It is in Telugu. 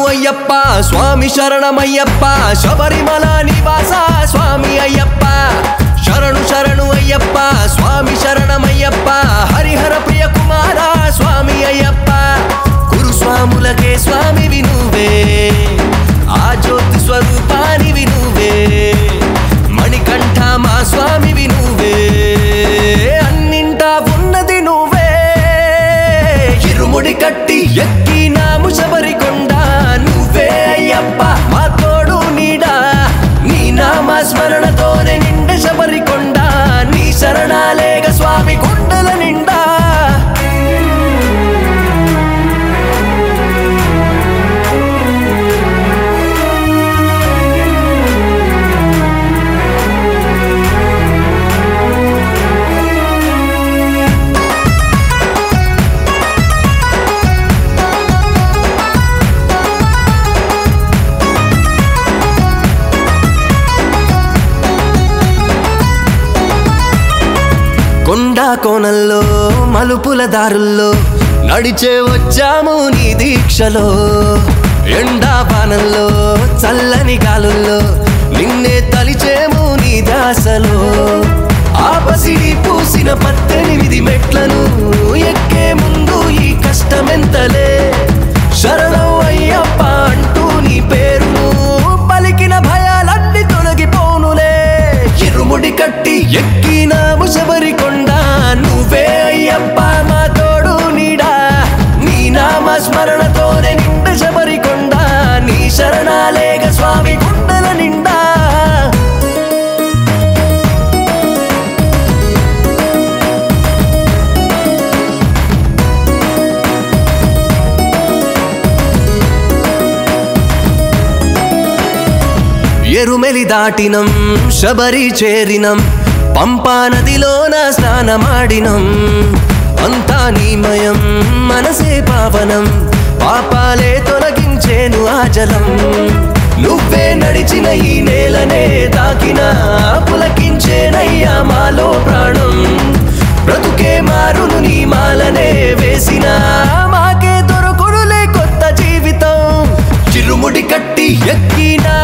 అయ్యప్ప స్వామి శరణమయ్యప్ప శబరిమల నివాస స్వామి అయ్యప్ప శరణు శరణు అయ్యప్ప స్వామి శరణమయ్యప్ప హరిహర ప్రియ కుమార స్వామి అయ్యప్ప గురుస్వాములకే స్వామివి నువ్వే ఆ జ్యోతి స్వరూపానివి నువ్వే మణికంఠ మా స్వామివి నువ్వే అన్నింటా ఉన్నది నువ్వే ఇరుముడి కట్టి ఎక్కినాము శబరికొండ నువ్వే అయ్యప్ప మా తోడు నీడా నీ నామ స్మరణతోనే నిండ శబరికొండ నీ శరణాలేగ స్వామి గుండెల నిండా కొండా కోనల్లో మలుపుల దారుల్లో నడిచే వచ్చాము నీ దీక్షలో ఎండా బాణంలో చల్లని గాలుల్లో నిన్నే తలిచేము నీ దాసలో ఆపసిడి పూసిన పద్దెనిమిది మెట్లను ఎక్కే ముందు ఈ కష్టమెంతలే శరణం అయ్యప్ప అంటూ నీ పేరును పలికిన భయాలన్నీ తొలగిపోనులే ఇరుముడి కట్టి ఎక్కినాము శబరికొండ నువ్వే అయ్యప్ప మా తోడు నీడా నీ నామ స్మరణతోనే నిండ శబరికొండ నీ శరణాలేగ స్వామి గుండెల నిండా ఎరుమెలి దాటినం శబరి చేరినం పంపా నదిలోన స్నానమాడినం అంతా నీమయం మనసే పావనం పాపాలే తొలగించేను ఆ జలం నువ్వే నడిచిన ఈ నేలనే తాకిన పులకించేనయ్యా మాలో ప్రాణం బ్రతుకే మారును నీ మాలనే వేసిన మాకే దొరకొనులే కొత్త జీవితం చిరుముడి కట్టి ఎక్కినా